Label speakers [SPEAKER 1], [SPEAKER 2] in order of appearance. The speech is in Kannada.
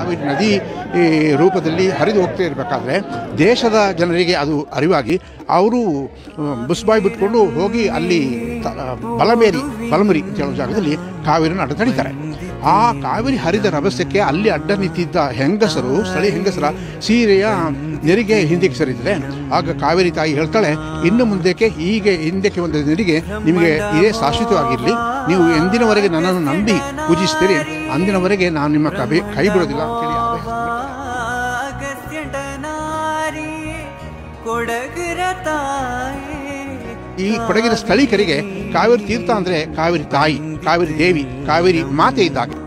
[SPEAKER 1] ಕಾವೇರಿ ನದಿ ಈ ರೂಪದಲ್ಲಿ ಹರಿದು ಹೋಗ್ತಾ ಇರಬೇಕಾದ್ರೆ ದೇಶದ ಜನರಿಗೆ ಅದು ಅರಿವಾಗಿ ಅವರು ಬುಸ್ಬಾಯಿ ಬಿಟ್ಕೊಂಡು ಹೋಗಿ ಅಲ್ಲಿ ತ- ಬಲಮೇರಿ ಬಲಮರಿ ಅಂತ ಹೇಳೋ ಜಾಗದಲ್ಲಿ ಕಾವೇರಿನ ಅಡ್ಡ ತಡೀತಾರೆ ಆ ಕಾವೇರಿ ಹರಿದ ರಭಸಕ್ಕೆ ಅಲ್ಲಿ ಅಡ್ಡ ನಿಂತಿದ್ದ ಹೆಂಗಸರು ಸ್ಥಳೀಯ ಹೆಂಗಸರ ಸೀರೆಯ ನೆರಿಗೆ ಹಿಂದಕ್ಕೆ ಸರಿದಿದೆ ಆಗ ಕಾವೇರಿ ತಾಯಿ ಹೇಳ್ತಾಳೆ ಇನ್ನು ಮುಂದಕ್ಕೆ ಹೀಗೆ ಹಿಂದಕ್ಕೆ ಬಂದ ನೆರಿಗೆ ನಿಮಗೆ ಇದೇ ಶಾಶ್ವತವಾಗಿರಲಿ ನೀವು ಎಂದಿನವರೆಗೆ ನನ್ನನ್ನು ನಂಬಿ ಪೂಜಿಸ್ತೀರಿ ಅಂದಿನವರೆಗೆ ನಾನು ನಿಮ್ಮ ಕೈ ಕೈ ಬಿಡೋದಿಲ್ಲ ಅಂತೇಳಿ ಅಭಯ
[SPEAKER 2] ಅಗಸ್ತ್ಯಟನಾರಿ ಕೊಡಗರ ತಾಯಿ
[SPEAKER 1] ಈ ಕೊಡಗಿನ ಸ್ಥಳೀಕರಿಗೆ ಕಾವೇರಿ ತೀರ್ಥ ಅಂದ್ರೆ ಕಾವೇರಿ ತಾಯಿ ಕಾವೇರಿ ದೇವಿ ಕಾವೇರಿ ಮಾತೆ ಇದ್ದಾಗೆ